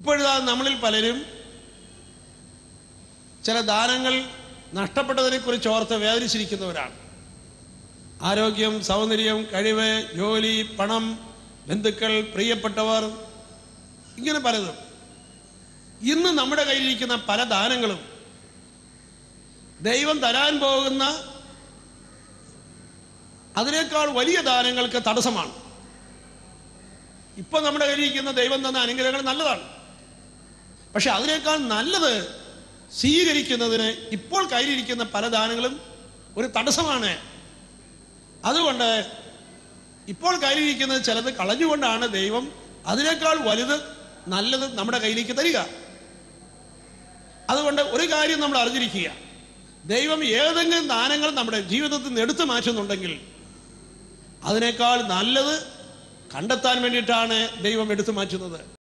ഇപ്പോഴിതാ നമ്മളിൽ പലരും ചില ദാനങ്ങൾ നഷ്ടപ്പെട്ടതിനെ കുറിച്ച് ഓർത്ത് വേദനിച്ചിരിക്കുന്നവരാണ് ആരോഗ്യം സൗന്ദര്യം കഴിവ് ജോലി പണം ബന്ധുക്കൾ പ്രിയപ്പെട്ടവർ ഇങ്ങനെ പലതും ഇന്ന് നമ്മുടെ കയ്യിലിരിക്കുന്ന പല ദാനങ്ങളും ദൈവം തരാൻ പോകുന്ന അതിനേക്കാൾ വലിയ ദാനങ്ങൾക്ക് തടസ്സമാണ് ഇപ്പൊ നമ്മുടെ കയ്യിലിരിക്കുന്ന ദൈവം തന്ന അനുഗ്രഹങ്ങൾ നല്ലതാണ് പക്ഷെ അതിനേക്കാൾ നല്ലത് സ്വീകരിക്കുന്നതിന് ഇപ്പോൾ കയ്യിലിരിക്കുന്ന പല ദാനങ്ങളും ഒരു തടസ്സമാണ് അതുകൊണ്ട് ഇപ്പോൾ കയ്യിലിരിക്കുന്നത് ചിലത് കളഞ്ഞുകൊണ്ടാണ് ദൈവം അതിനേക്കാൾ വലുത് നല്ലത് നമ്മുടെ കയ്യിലേക്ക് തരിക അതുകൊണ്ട് ഒരു കാര്യം നമ്മൾ അറിഞ്ഞിരിക്കുക ദൈവം ഏതെങ്കിലും ദാനങ്ങൾ നമ്മുടെ ജീവിതത്തിൽ നിന്ന് എടുത്തു മാറ്റുന്നുണ്ടെങ്കിൽ അതിനേക്കാൾ നല്ലത് കണ്ടെത്താൻ വേണ്ടിയിട്ടാണ് ദൈവം എടുത്തു മാറ്റുന്നത്